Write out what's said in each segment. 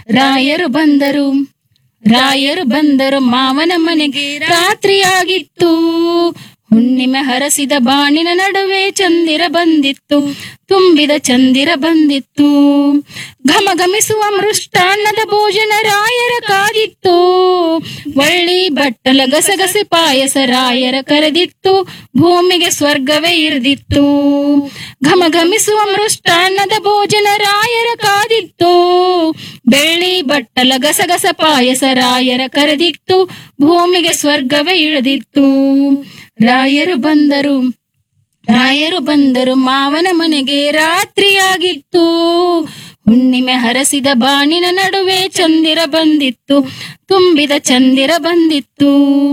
ರಾಯರು ಬಂದರು ರಾಯರು ಬಂದರು ಮಾವನ ಮನೆಗೆ ರಾತ್ರಿಯಾಗಿತ್ತು ಹುಣ್ಣಿಮೆ ಹರಸಿದ ಬಾಣಿನ ನಡುವೆ ಚಂದಿರ ಬಂದಿತ್ತು ತುಂಬಿದ ಚಂದಿರ ಬಂದಿತ್ತು ಘಮಘಮಿಸುವ ಮೃಷ್ಟಾನ್ನದ ಭೋಜನ ರಾಯರ ಕಾದಿತ್ತು ಒಳ್ಳಿ ಬಟ್ಟಲ ಗಸಗಸೆ ಪಾಯಸ ರಾಯರ ಕರೆದಿತ್ತು ಭೂಮಿಗೆ ಸ್ವರ್ಗವೇ ಇರಿದಿತ್ತು ಘಮಘಮಿಸುವ ಮೃಷ್ಟಾನ್ನದ ಭೋಜನ ರಾಯರ ಕಾದಿತ್ತು ಬೆಳ್ಳಿ ಬಟ್ಟಲ ಗಸಗಸ ಪಾಯಸ ರಾಯರ ಕರೆದಿತ್ತು ಭೂಮಿಗೆ ಸ್ವರ್ಗವೇ ಇಳಿದಿತ್ತು ರಾಯರು ಬಂದರು ರಾಯರು ಬಂದರು ಮಾವನ ಮನೆಗೆ ರಾತ್ರಿಯಾಗಿತ್ತು ಹುಣ್ಣಿಮೆ ಹರಸಿದ ಬಾಣಿನ ನಡುವೆ ಚಂದಿರ ಬಂದಿತ್ತು ತುಂಬಿದ ಚಂದಿರ ಬಂದಿತ್ತು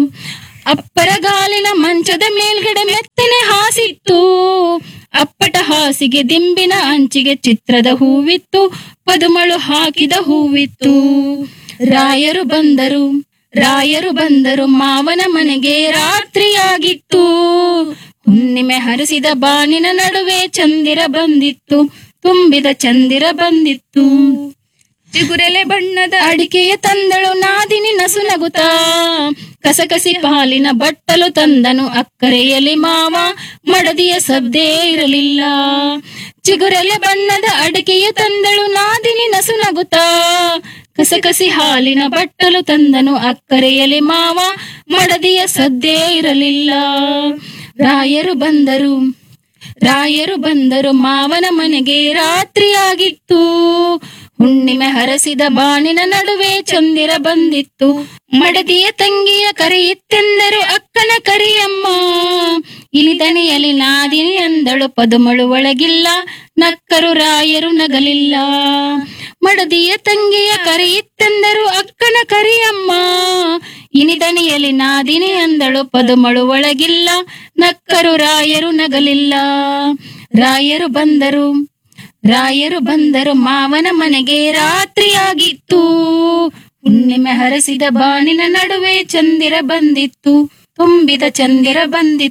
ಅಪ್ಪರ ಗಾಲಿನ ಮಂಚದ ಮೇಲ್ಗಡೆ ಮೆತ್ತನೆ ಹಾಸಿತ್ತು ಅಪ್ಪಟ ಹಾಸಿಗೆ ದಿಂಬಿನ ಅಂಚಿಗೆ ಚಿತ್ರದ ಹೂವಿತ್ತು ಪದುಮಳು ಹಾಕಿದ ಹೂವಿತ್ತು ರಾಯರು ಬಂದರು ರಾಯರು ಬಂದರು ಮಾವನ ಮನೆಗೆ ರಾತ್ರಿಯಾಗಿತ್ತು ಹುಣ್ಣಿಮೆ ಹರಿಸಿದ ಬಾಣಿನ ನಡುವೆ ಚಂದಿರ ಬಂದಿತ್ತು ತುಂಬಿದ ಚಂದಿರ ಬಂದಿತ್ತು ಚಿಗುರೆಲೆ ಬಣ್ಣದ ಅಡಿಕೆಯ ತಂದಳು ನಾದಿನಿ ನಸು ನಗುತ್ತಾ ಕಸಕಸಿ ಪಾಲಿನ ಬಟ್ಟಲು ತಂದನು ಅಕ್ಕರೆಯಲ್ಲಿ ಮಾವ ಮಡದಿಯ ಸದ್ದೇ ಇರಲಿಲ್ಲ ಚಿಗುರೆಲೆ ಬಣ್ಣದ ಅಡಿಕೆಯ ತಂದಳು ನಾದಿನಿ ನಸು ನಗುತ್ತಾ ಕಸಕಸಿ ಹಾಲಿನ ಬಟ್ಟಲು ತಂದನು ಅಕ್ಕರೆಯಲ್ಲಿ ಮಾವ ಮಡದಿಯ ಸದ್ದೇ ಇರಲಿಲ್ಲ ರಾಯರು ಬಂದರು ರಾಯರು ಬಂದರು ಮಾವನ ಮನೆಗೆ ರಾತ್ರಿಯಾಗಿತ್ತು ಹುಣ್ಣಿಮೆ ಹರಸಿದ ಬಾಣಿನ ನಡುವೆ ಚಂದಿರ ಬಂದಿತ್ತು ಮಡದಿಯ ತಂಗಿಯ ಕರೆಯಿತ್ತೆಂದರು ಅಕ್ಕನ ಕರಿಯಮ್ಮ ಇಲಿದನೆಯಲ್ಲಿ ನಾದಿನಿ ಅಂದಳು ಪದುಮಳು ಒಳಗಿಲ್ಲ ನಕ್ಕರು ರಾಯರು ನಗಲಿಲ್ಲ ಮಡದಿಯ ತಂಗಿಯ ಕರೆಯಿತ್ತೆಂದರು ಅಕ್ಕನ ಕರಿಯಮ್ಮ ಇನಿದನಿಯಲ್ಲಿ ನಾದಿನಿ ಅಂದಳು ಪದುಮಳು ಒಳಗಿಲ್ಲ ನಕ್ಕರು ರಾಯರು ನಗಲಿಲ್ಲ ರಾಯರು ಬಂದರು ರಾಯರು ಬಂದರು ಮಾವನ ಮನೆಗೆ ರಾತ್ರಿಯಾಗಿತ್ತು ಹುಣ್ಣಿಮೆ ಹರಸಿದ ಬಾಣಿನ ನಡುವೆ ಚಂದಿರ ಬಂದಿತ್ತು ತುಂಬಿದ ಚಂದಿರ ಬಂದಿತ್ತು